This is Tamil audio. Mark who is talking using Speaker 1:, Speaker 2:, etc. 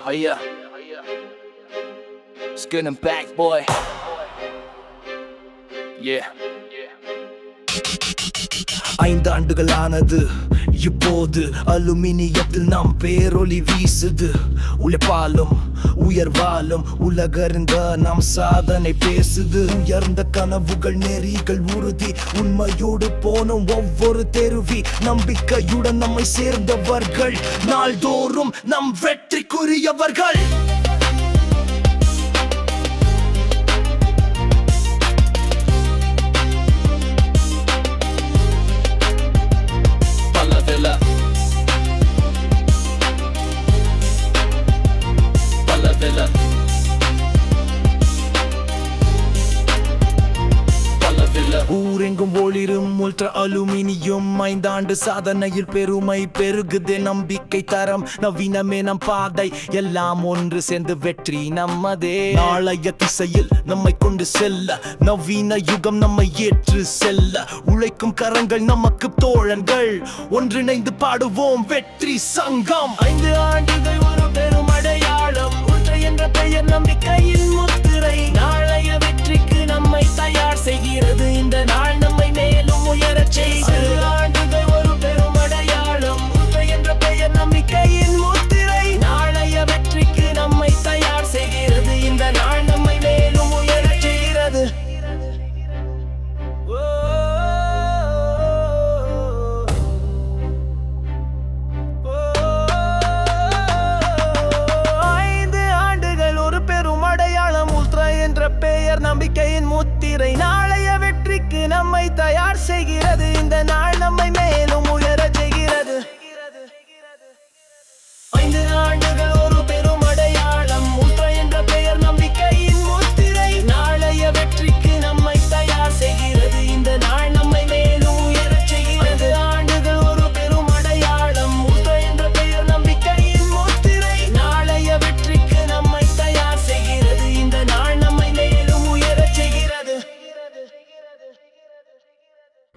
Speaker 1: Oh yeah. It's good and back, boy. Yeah.
Speaker 2: ஐந்து ஆண்டுகளானது இப்போது அலுமினியத்தில் நாம் பேரொளி வீசுது உழைப்பாலும் உயர்வாலும் உலகறிந்த நாம் சாதனை பேசுது உயர்ந்த கனவுகள் நெறிகள் உறுதி உண்மையோடு போனும் ஒவ்வொரு தெருவி நம்பிக்கையுடன் நம்மை சேர்ந்தவர்கள் நாள்தோறும் நம் வெற்றிக்குரியவர்கள்
Speaker 1: Palavela. Palavela. Palavela.
Speaker 2: ஊரெங்கும் ஒளிரும் உல்ட்ரா அலுமினியம் ஐந்தாண்டு சாதனையில் பெருமை பெருகுது நம்பிக்கை தரம் நவீனமே நம் பாதை எல்லாம் ஒன்று சேர்ந்து வெற்றி நம்மதே நாளைய திசையில் நம்மை கொண்டு செல்ல நவீன யுகம் நம்மை ஏற்று செல்ல உழைக்கும் கரங்கள் நமக்கு தோழன்கள் ஒன்றிணைந்து பாடுவோம் வெற்றி சங்கம் ஐந்து ஆண்டுகள் ஒரு பெரும் அடையாளம் உல்ட்ரா என்ற பெயர் நம்பிக்கையின் முதல்